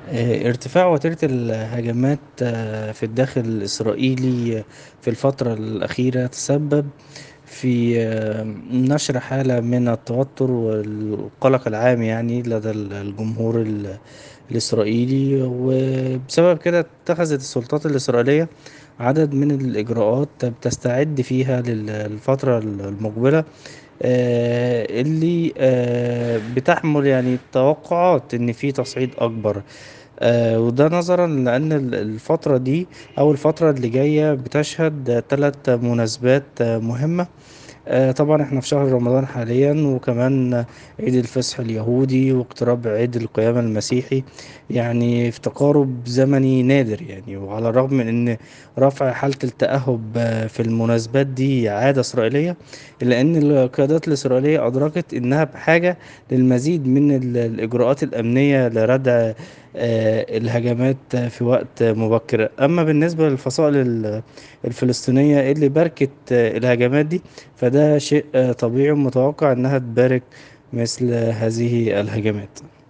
آه، ارتفاع وتيرة الهجمات آه، في الداخل الإسرائيلي في الفترة الأخيرة تسبب في آه، نشر حالة من التوتر والقلق العام يعني لدى الجمهور ال- الإسرائيلي وبسبب كده اتخذت السلطات الإسرائيلية عدد من الإجراءات بتستعد فيها للفترة المقبلة آه، اللي آه، بتحمل يعني توقعات إن في تصعيد أكبر آه، وده نظرا لأن ال- الفترة دي أو الفترة اللي جاية بتشهد ثلاث مناسبات آه، مهمة آه، طبعا احنا في شهر رمضان حاليا وكمان عيد الفصح اليهودي واقتراب عيد القيامة المسيحي يعني في تقارب زمني نادر يعني وعلى الرغم من ان رفع حالة التأهب آه، في المناسبات دي عادة إسرائيلية إلا أن القيادات الإسرائيلية أدركت إنها بحاجة للمزيد من ال- الإجراءات الأمنية لردع آه، الهجمات في وقت مبكر أما بالنسبة للفصائل ال- الفلسطينية اللي باركت آه، الهجمات دي فده شيء آه، طبيعي ومتوقع إنها تبارك مثل هذه الهجمات